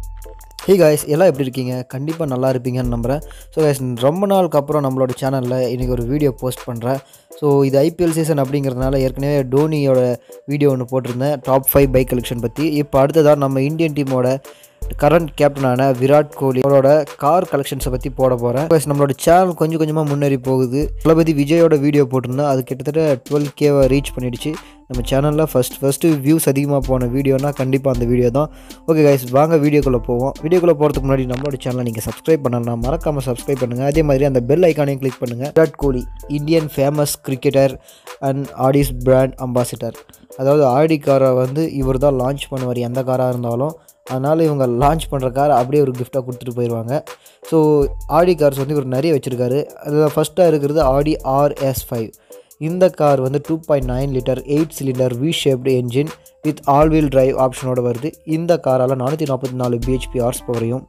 hey guys எல்லாம் எப்படி இருக்கீங்க கண்டிப்பாக நல்லா இருப்பீங்கன்னு நம்புகிறேன் ஸோ guys ரொம்ப நாளுக்கு அப்புறம் நம்மளோட சேனலில் இன்றைக்கி ஒரு வீடியோ போஸ்ட் பண்ணுறேன் ஸோ இது ஐபிஎல் சீசன் அப்படிங்கிறதுனால ஏற்கனவே டோனியோட வீடியோ ஒன்று போட்டிருந்தேன் டாப் ஃபைவ் பைக் கலெக்ஷன் பற்றி இப்போ அடுத்ததாக நம்ம இந்தியன் டீமோட கரண்ட் கேப்டனான விராட் கோலி அவரோட கார் கலெக்ஷன்ஸை பற்றி போட போகிறேன் ப்ளஸ் நம்மளோட சேனல் கொஞ்சம் கொஞ்சமாக முன்னேறி போகுது தளபதி விஜயோட வீடியோ போட்டிருந்தோம் அது கிட்டத்தட்ட டுவெல் கேவை ரீச் பண்ணிடுச்சு நம்ம சேனலில் ஃபஸ்ட் ஃபஸ்ட்டு வியூஸ் அதிகமாக போன வீடியோனா கண்டிப்பாக அந்த வீடியோ தான் ஓகே கைஸ் வாங்க வீடியோக்குள்ளே போவோம் வீடியோக்குள்ளே போகிறதுக்கு முன்னாடி நம்மளோட சேனலை நீங்கள் சப்ஸ்கிரைப் பண்ணலாம் மறக்காமல் சப்ஸ்கிரைப் பண்ணுங்கள் அதே மாதிரி அந்த பெல் ஐக்கானையும் கிளிக் பண்ணுங்கள் Virat Kohli Indian famous cricketer and Audi's brand ambassador அதாவது ஆடி காரை வந்து இவர் தான் லான்ச் பண்ணுவார் எந்த காராக இருந்தாலும் அதனால் இவங்க லான்ச் பண்ணுற கார் அப்படியே ஒரு கிஃப்டாக கொடுத்துட்டு போயிடுவாங்க ஸோ ஆடி கார்ஸ் வந்து இவர் நிறைய வச்சுருக்காரு அதில் ஃபஸ்ட்டாக இருக்கிறது ஆடி ஆர்எஸ் ஃபைவ் இந்த கார் வந்து two point nine litre eight cylinder V shaped engine with all wheel drive ஆப்ஷனோட வருது இந்த காரால் நானூற்றி நாற்பத்தி நாலு பிஹெச்பி ஹார்ஸ் பவரையும்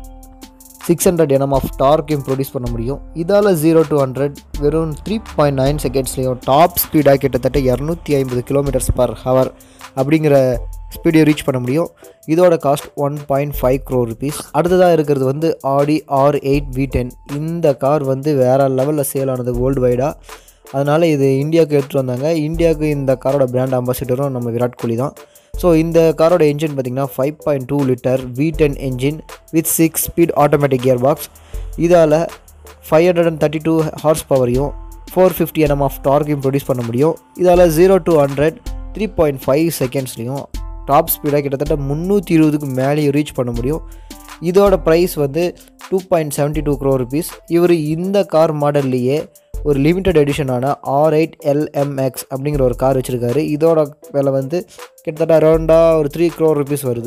சிக்ஸ் ஹண்ட்ரட் என்எம் ஆஃப் டார்க்கையும் ப்ரொடியூஸ் பண்ண முடியும் இதால் ஜீரோ டு ஹண்ட்ரட் வெறும் த்ரீ பாயிண்ட் நைன் செகண்ட்ஸ்லேயும் டாப் ஸ்பீடாக கிட்டத்தட்ட இரநூத்தி ஐம்பது கிலோமீட்டர்ஸ் பர் ஹவர் அப்படிங்கிற ஸ்பீடையும் ரீச் பண்ண முடியும் இதோட cost one point five crore rupees அடுத்ததாக இருக்கிறது வந்து Audi R eight V ten இந்த கார் வந்து வேறு லெவலில் சேல் ஆனது வேர்ல்டு வைடாக அதனால் இது இந்தியாவுக்கு எடுத்துகிட்டு வந்தாங்க இந்தியாவுக்கு இந்த காரோட பிராண்ட் அம்பாசிடரும் நம்ம விராட் கோலி தான் ஸோ இந்த காரோட என்ஜின் பார்த்திங்கன்னா five point two litre V ten engine with six speed automatic gear box இதால் five hundred and thirty two horse பவரையும் ஃபோர் ஃபிஃப்டி என்எம் ஆஃப் டார்க்கையும் ப்ரொடியூஸ் பண்ண முடியும் இதால் zero to hundred three point five செகண்ட்ஸ்லையும் top ஸ்பீடாக கிட்டத்தட்ட முந்நூற்றி இருபதுக்கு மேலேயும் ரீச் பண்ண முடியும் இதோட ப்ரைஸ் வந்து two point seventy two crore rupees இவர் இந்த கார் மாடல்லையே ஒரு லிமிட்டட் எடிஷனான ஆர் எயிட் எல்எம்எக்ஸ் அப்படிங்கிற ஒரு கார் வச்சுருக்காரு இதோட விலை வந்து கிட்டத்தட்ட அரௌண்டாக ஒரு த்ரீ க்ரோர் ருபீஸ் வருது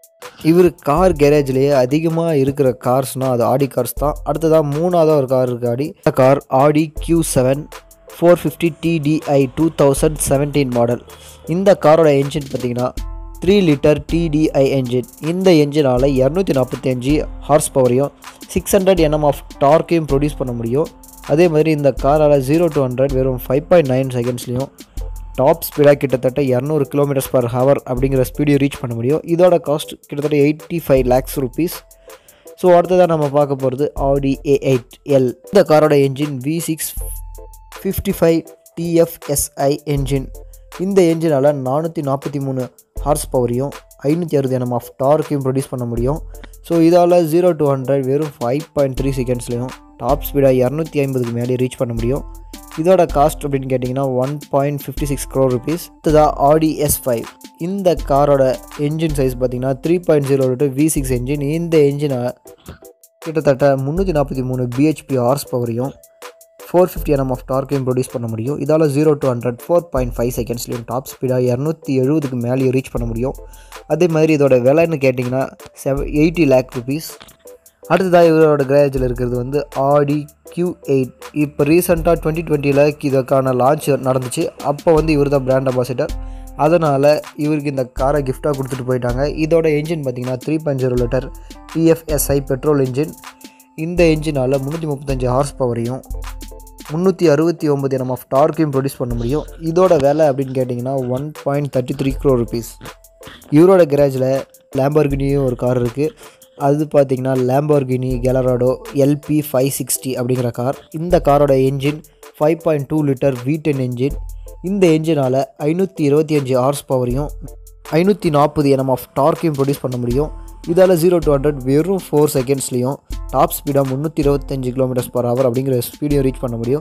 இவர் கார் கேரேஜ்லேயே அதிகமாக இருக்கிற கார்ஸ்னால் அது ஆடி கார்ஸ் தான் அடுத்ததாக மூணாவதாக ஒரு கார் இருக்குது ஆடி இந்த car Audi Q seven four fifty TDI two thousand seventeen model இந்த காரோட என்ஜின் பார்த்திங்கன்னா த்ரீ லிட்டர் டிடிஐ என்ஜின் இந்த என்ஜினால் இரநூத்தி நாற்பத்தி அஞ்சு ஹார்ஸ் பவரையும் சிக்ஸ் ஹண்ட்ரட் என்எம் ஆஃப் டார்க்கையும் ப்ரொடியூஸ் பண்ண முடியும் அதே மாதிரி இந்த காரால் ஜீரோ டு ஹண்ட்ரட் வெறும் ஃபைவ் பாயிண்ட் நைன் செகண்ட்ஸ்லையும் டாப் ஸ்பீடாக கிட்டத்தட்ட இரநூறு கிலோமீட்டர்ஸ் பர் ஹவர் அப்படிங்கிற ஸ்பீடையும் ரீச் பண்ண முடியும் இதோட காஸ்ட் கிட்டத்தட்ட eighty five lakhs rupees so அடுத்ததாக நம்ம பார்க்க போகிறது ஆடி ஏ எயிட் எல் இந்த காரோட engine V six fifty five TFSI engine இந்த என்ஜினால் நானூற்றி நாற்பத்தி மூணு ஹார்ஸ் பவரையும் ஐநூற்றி அறுபது என்எம் ஆஃப் டார்க்கையும் ப்ரொடியூஸ் பண்ண முடியும் ஸோ இதால் ஜீரோ டு ஹண்ட்ரட் வெறும் ஃபைவ் பாயிண்ட் த்ரீ செகண்ட்ஸ்லையும் டாப் ஸ்பீடாக இரநூத்தி ஐம்பதுக்கு மேலே ரீச் பண்ண முடியும் இதோட காஸ்ட் அப்படின்னு கேட்டிங்கன்னா one point fifty six crore rupees இதுதான் ஆடி எஸ் ஃபைவ் இந்த காரோட என்ஜின் சைஸ் பார்த்தீங்கன்னா three point zero to V six engine இந்த என்ஜினை கிட்டத்தட்ட முந்நூற்றி நாற்பத்தி மூணு பிஹெச்பி ஹார்ஸ் பவரையும் ஃபோர் ஃபிஃப்டி என்எம் ஆஃப் டார்க்கையும் ப்ரொடியூஸ் பண்ண முடியும் இதால் zero to hundred four point five செகண்ட்ஸ்லையும் டாப் ஸ்பீடாக இரநூத்தி எழுபதுக்கு மேலேயும் ரீச் பண்ண முடியும் அதே மாதிரி இதோட விலைன்னு கேட்டிங்கன்னா செவ எயிட்டி லேக் ருபீஸ் அடுத்ததாக இவரோட கிரேஜில் இருக்கிறது வந்து ஆடி கியூ எயிட் இப்போ ரீசெண்டாக டுவெண்ட்டி டுவெண்ட்டியில் இதற்கான லான்ச் நடந்துச்சு அப்போ வந்து இவர் தான் பிராண்ட் அம்பாசிடர் அதனால் இவருக்கு இந்த காரை கிஃப்டாக கொடுத்துட்டு போயிட்டாங்க இதோட என்ஜின் பார்த்திங்கன்னா three point zero litre TFSI petrol engine இந்த என்ஜினால் முந்நூற்றி முப்பத்தஞ்சு ஹார்ஸ் பவரையும் முந்நூற்றி அறுபத்தி ஒம்பது என்எம் ஆஃப் டார்க்கையும் ப்ரொடியூஸ் பண்ண முடியும் இதோட விலை அப்படின்னு கேட்டிங்கன்னா one point thirty three crore rupees இவரோட கேரேஜில் லேம்பர்கினியும் ஒரு கார் இருக்குது அது பார்த்திங்கன்னா Lamborghini Gallardo LP five sixty அப்படிங்கிற கார் இந்த காரோட engine five point two litre V ten engine இந்த என்ஜினால் ஐநூற்றி இருபத்தி அஞ்சு ஹார்ஸ் பவரையும் ஐநூற்றி நாற்பது என்எம் ஆஃப் டார்க்கையும் ப்ரொடியூஸ் பண்ண முடியும் இதால் ஜீரோ டு ஹண்ட்ரட் வெறும் ஃபோர் செகண்ட்ஸ்லையும் டாப் ஸ்பீடாக முந்நூற்றி இருபத்தஞ்சு கிலோமீட்டர்ஸ் பர் ஹவர் அப்படிங்கிற ஸ்பீடையும் ரீச் பண்ண முடியும்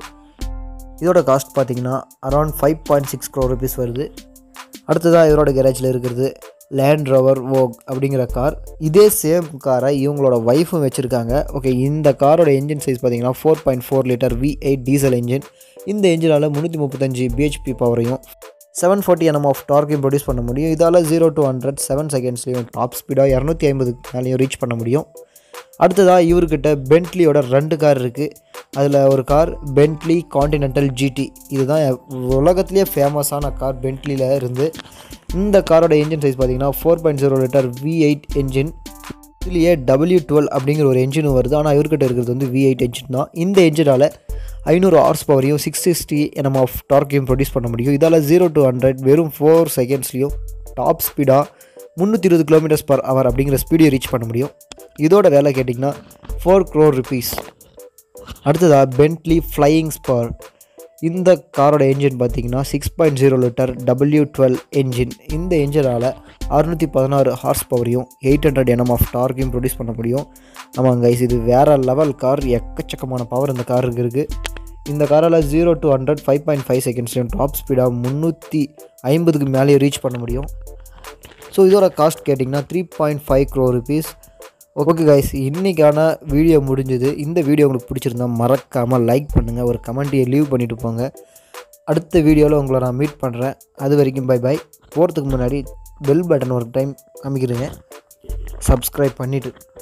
இதோட காஸ்ட் பார்த்தீங்கன்னா around five point six crore rupees வருது அடுத்ததாக இவரோட கேரேஜில் இருக்கிறது லேண்ட் ரோவர் வோக் அப்படிங்கிற கார் இதே சேம் காரை இவங்களோட ஒய்ஃபும் வச்சுருக்காங்க ஓகே இந்த காரோட என்ஜின் சைஸ் பார்த்தீங்கன்னா four point four litre V eight diesel engine இந்த என்ஜினால் முந்நூற்றி முப்பத்தஞ்சு பிஹெச்பி பவரையும் செவன் ஃபார்ட்டி என்எம் ஆஃப் டார்க்கையும் ப்ரொடியூஸ் பண்ண முடியும் இதால் ஜீரோ டு ஹண்ட்ரட் செவன் செகண்ட்ஸ்லையும் டாப் ஸ்பீடாக இரநூத்தி ஐம்பது மேலேயும் ரீச் பண்ண முடியும் அடுத்ததாக இவர்கிட்ட பென்ட்லியோட ரெண்டு கார் இருக்குது அதில் ஒரு கார் பென்ட்லி காண்டினென்டல் ஜிடி இதுதான் உலகத்துலேயே ஃபேமஸான கார் பென்ட்லியில் இருந்து இந்த காரோட என்ஜின் சைஸ் பார்த்தீங்கன்னா four point zero litre V eight engine இதுலேயே டபிள்யூ டுவெல் அப்படிங்கிற ஒரு என்ஜினும் வருது ஆனால் இவர்கிட்ட இருக்கிறது வந்து வி எயிட் என்ஜின் தான் இந்த என்ஜினால் ஐநூறு ஹார்ஸ் பவரையும் சிக்ஸ் சிக்ஸ்டி என்எம் ஆஃப் டார்க்கையும் ப்ரொடியூஸ் பண்ண முடியும் இதால் ஜீரோ டு ஹண்ட்ரட் வெறும் ஃபோர் செகண்ட்ஸ்லையும் டாப் ஸ்பீடாக முந்நூற்றி இருபது கிலோமீட்டர்ஸ் பர் ஹவர் அப்படிங்கிற ஸ்பீடை ரீச் பண்ண முடியும் இதோட வேலை கேட்டிங்கன்னா ஃபோர் க்ரோர் ருபீஸ் அடுத்ததாக பென்ட்லி ஃப்ளையிங் ஸ்பார் இந்த காரோட என்ஜின் பார்த்தீங்கன்னா six point zero litre W twelve engine இந்த என்ஜினால் அறுநூற்றி பதினாறு ஹார்ஸ் பவரையும் எயிட் ஹண்ட்ரட் என்எம் ஆஃப் டார்க்கையும் ப்ரொடியூஸ் பண்ண முடியும் ஆமாங்க கைஸ் இது வேறு லெவல் கார் எக்கச்சக்கமான பவர் இந்த காருக்கு இருக்குது இந்த காரால் zero to hundred five point five செகண்ட்ஸ்லையும் டாப் ஸ்பீடாக முந்நூற்றி ஐம்பதுக்கு மேலேயே ரீச் பண்ண முடியும் ஸோ இதோட காஸ்ட் கேட்டிங்கன்னா three point five crore rupees okay guys இன்றைக்கான வீடியோ முடிஞ்சது இந்த வீடியோ உங்களுக்கு பிடிச்சிருந்தா மறக்காமல் லைக் பண்ணுங்கள் ஒரு கமெண்ட்டையை லீவ் பண்ணிவிட்டு போங்க அடுத்த வீடியோவில் உங்களை நான் மீட் பண்ணுறேன் அது வரைக்கும் பை பை போகிறதுக்கு முன்னாடி பெல் பட்டன் ஒரு டைம் அமைக்கிறேங்க சப்ஸ்கிரைப் பண்ணிவிட்டு